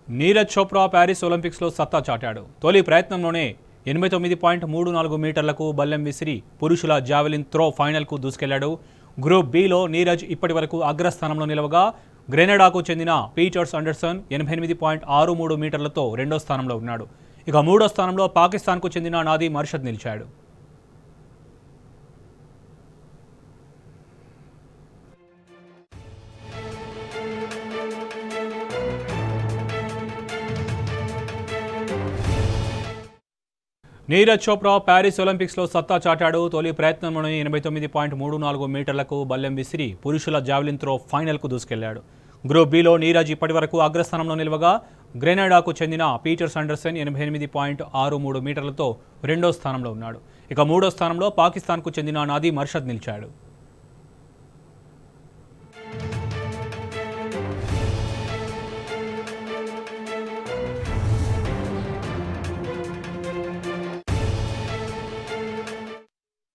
Neeraj Chopra Paris ఒలింపిక్స్లో సత్తా చాటాడు తొలి ప్రయత్నంలోనే ఎనభై తొమ్మిది పాయింట్ మూడు నాలుగు మీటర్లకు బల్లెం విసిరి పురుషుల జావెలిన్ త్రో ఫైనల్కు దూసుకెళ్లాడు గ్రూప్ బిలో నీరజ్ ఇప్పటి వరకు అగ్రస్థానంలో నిలవగా గ్రెనడాకు చెందిన పీటర్స్ అండర్సన్ ఎనభై ఎనిమిది పాయింట్ ఆరు మూడు మీటర్లతో రెండో స్థానంలో ఉన్నాడు ఇక మూడో స్థానంలో పాకిస్తాన్కు చెందిన నాదీం అర్షద్ నిలిచాడు నీరజ్ చోప్రా ప్యారిస్ ఒలింపిక్స్లో సత్తా చాటాడు తొలి ప్రయత్నంలోనే ఎనభై తొమ్మిది పాయింట్ మూడు నాలుగు మీటర్లకు బల్లెం విసిరి పురుషుల జావెలిన్ త్రో ఫైనల్కు దూసుకెళ్లాడు గ్రూప్ బిలో నీరజ్ ఇప్పటివరకు అగ్రస్థానంలో నిలవగా గ్రెనడాకు చెందిన పీటర్స్ అండర్సన్ ఎనభై ఎనిమిది పాయింట్ ఆరు మూడు మీటర్లతో రెండో స్థానంలో ఉన్నాడు ఇక మూడో స్థానంలో పాకిస్తాన్కు చెందిన నాదీం అర్షద్ నిలిచాడు